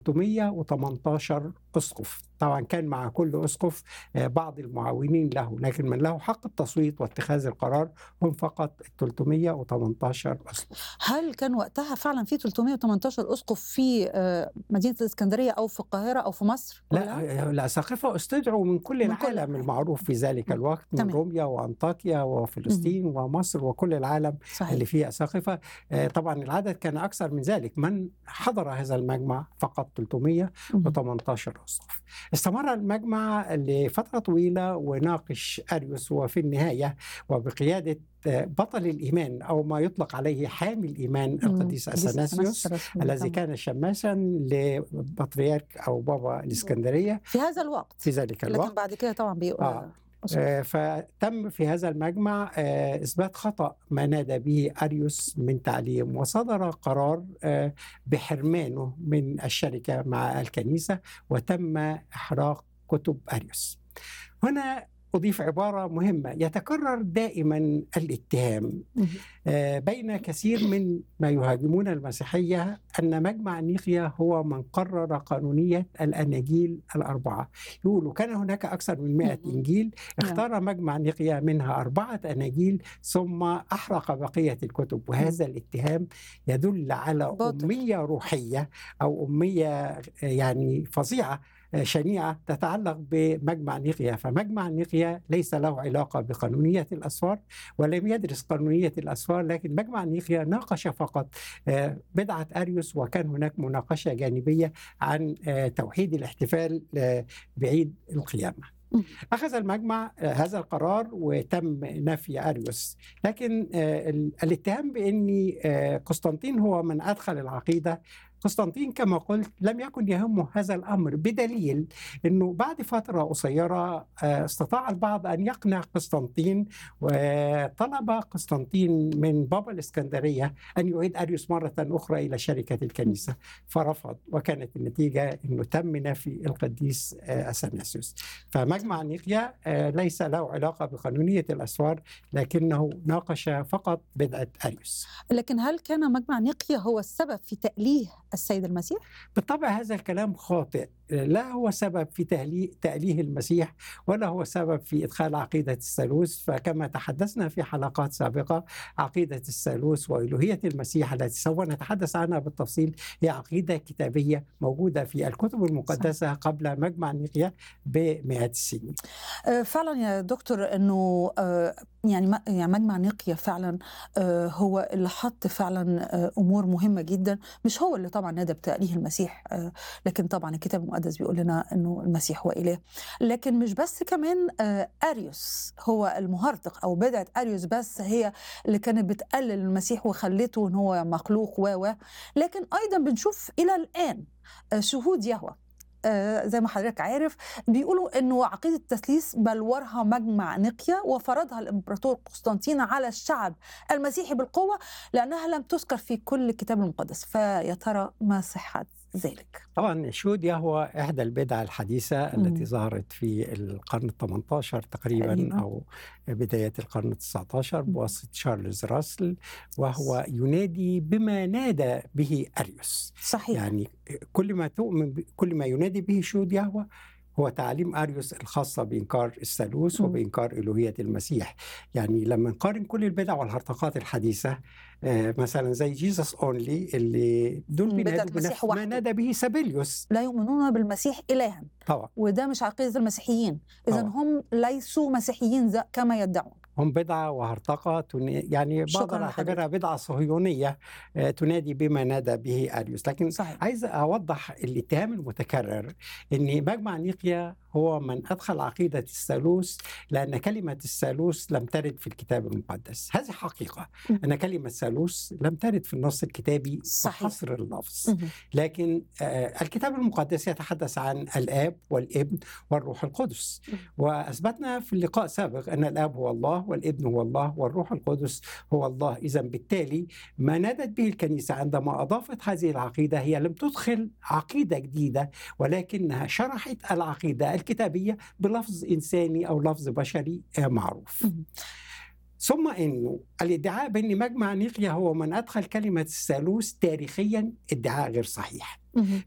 318 اسقف طبعا كان مع كل اسقف آه، بعض المعاونين له لكن من له حق التصويت واتخاذ القرار هم فقط 318 اسقف هل كان وقتها فعلا في 318 اسقف في آه، مدينه الاسكندريه او في القاهره او في مصر؟ ولا؟ لا الأساقفة استدعوا من كل من كل العالم العالم. المعروف في ذلك مم. الوقت من تمام. روميا وأنطاكيا وفلسطين ومصر وكل العالم صحيح اللي فيه أساقفة آه، طبعا العدد كان أكثر من ذلك من حضر هذا المجمع فقط 318 أسقف استمر المجمع لفترة طويلة وناقش أريوس وفي النهاية وبقيادة آه، بطل الإيمان أو ما يطلق عليه حامي الإيمان القديس أثناسيوس الذي كان شماسا لبطريرك أو بابا الإسكندرية في هذا الوقت في ذلك لكن الوقت بعد كده طبعا بيقول آه. آه، فتم في هذا المجمع آه، إثبات خطأ ما نادى به أريوس من تعليم وصدر قرار آه، بحرمانه من الشركة مع الكنيسة وتم إحراق كتب أريوس هنا أضيف عبارة مهمة يتكرر دائما الاتهام مهم. آه، بين كثير من ما يهاجمون المسيحية أن مجمع نيقيا هو من قرر قانونية الأناجيل الأربعة يقولوا كان هناك أكثر من 100 مهم. إنجيل اختار مجمع نيقيا منها أربعة أناجيل ثم أحرق بقية الكتب وهذا الاتهام يدل على باطل. أمية روحية أو أمية آه، يعني فظيعة آه، شنيعة تتعلق بمجمع نيقيا فمجمع نيقيا ليس له علاقة بقانونية الأسفار ولم يدرس قانونية الأسفار لكن مجمع نيقيا ناقش فقط آه، بدعة أريوس وكان هناك مناقشة جانبية عن آه، توحيد الاحتفال آه، بعيد القيامة مم. أخذ المجمع آه، هذا القرار وتم نفي أريوس لكن آه، ال- الاتهام بأن آه، قسطنطين هو من أدخل العقيدة قسطنطين كما قلت لم يكن يهمه هذا الأمر بدليل أنه بعد فترة قصيرة آه، استطاع البعض أن يقنع قسطنطين وطلب قسطنطين من بابا الإسكندرية أن يعيد أريوس مرة أخرى إلى شركة الكنيسة فرفض وكانت النتيجة أنه تم نفي القديس آه، أثناسيوس فمجمع نيقيا آه، ليس له علاقة بقانونية الأسفار لكنه ناقش فقط بدعة أريوس لكن هل كان مجمع نيقيا هو السبب في تأليه السيد المسيح؟ بالطبع هذا الكلام خاطئ لا هو سبب في تهلي- تأليه المسيح ولا هو سبب في إدخال عقيدة الثالوث فكما تحدثنا في حلقات سابقة عقيدة الثالوث وألوهية المسيح التي سوف نتحدث عنها بالتفصيل هي عقيدة كتابية موجودة في الكتب المقدسة قبل مجمع نيقيا بمئات السنين آه، فعلا يا دكتور انه آه، يعني م- يعني مجمع نيقيا فعلا آه، هو اللي حط فعلا آه، امور مهمه جدا مش هو اللي طبعا نادى بتأليه المسيح آه، لكن طبعا الكتاب المقدس بيقول لنا انه المسيح هو اله لكن مش بس كمان آه، اريوس هو المهرطق او بدعه اريوس بس هي اللي كانت بتقلل المسيح وخلته ان هو مخلوق و و لكن ايضا بنشوف الى الان آه، شهود يهوه آه، زي ما حضرتك عارف بيقولوا انه عقيده التثليث بلورها مجمع نقيا وفرضها الامبراطور قسطنطين على الشعب المسيحي بالقوه لانها لم تذكر في كل الكتاب المقدس فيا ترى ما صحه ذلك؟ طبعا شهود يهوى إحدى البدع الحديثة التي مم. ظهرت في القرن ال 18 تقريبا تقريباً. أو بداية القرن ال 19 بواسطة شارلز راسل وهو ينادي بما نادى به أريوس صحيح يعني كل ما تؤمن ب- كل ما ينادي به شهود يهوى هو تعاليم أريوس الخاصة بإنكار الثالوث مم. وبإنكار ألوهية المسيح يعني لما نقارن كل البدع والهرطقات الحديثة آه، مثلا زي جيسس أونلي اللي دول بدعة بينادوا المسيح بنفس ما وحده. نادى به سابيليوس لا يؤمنون بالمسيح الها طبعا وده مش عقيده المسيحيين اذا طبعا. هم ليسوا مسيحيين ز- كما يدعون هم بدعة وهرطقة تن- يعني شكراً بقدر لحضرتك. أعتبرها بدعة صهيونية آه، تنادي بما نادى به أريوس لكن صحيح عايز أوضح الاتهام المتكرر أن مجمع نيقيا هو من أدخل عقيدة الثالوث لأن كلمة الثالوث لم ترد في الكتاب المقدس هذه حقيقة مم. أن كلمة ثالوث لم ترد في النص الكتابي صحيح. بحصر اللفظ مهم. لكن آه، الكتاب المقدس يتحدث عن الآب والابن والروح القدس مم. وأثبتنا في اللقاء السابق أن الآب هو الله والابن هو الله والروح القدس هو الله إذا بالتالي ما نادت به الكنيسة عندما أضافت هذه العقيدة هي لم تدخل عقيدة جديدة ولكنها شرحت العقيدة الكتابية بلفظ إنساني أو لفظ بشري آه، معروف مهم. ثم انه الادعاء بان مجمع نيقيا هو من ادخل كلمه الثالوث تاريخيا ادعاء غير صحيح مهم.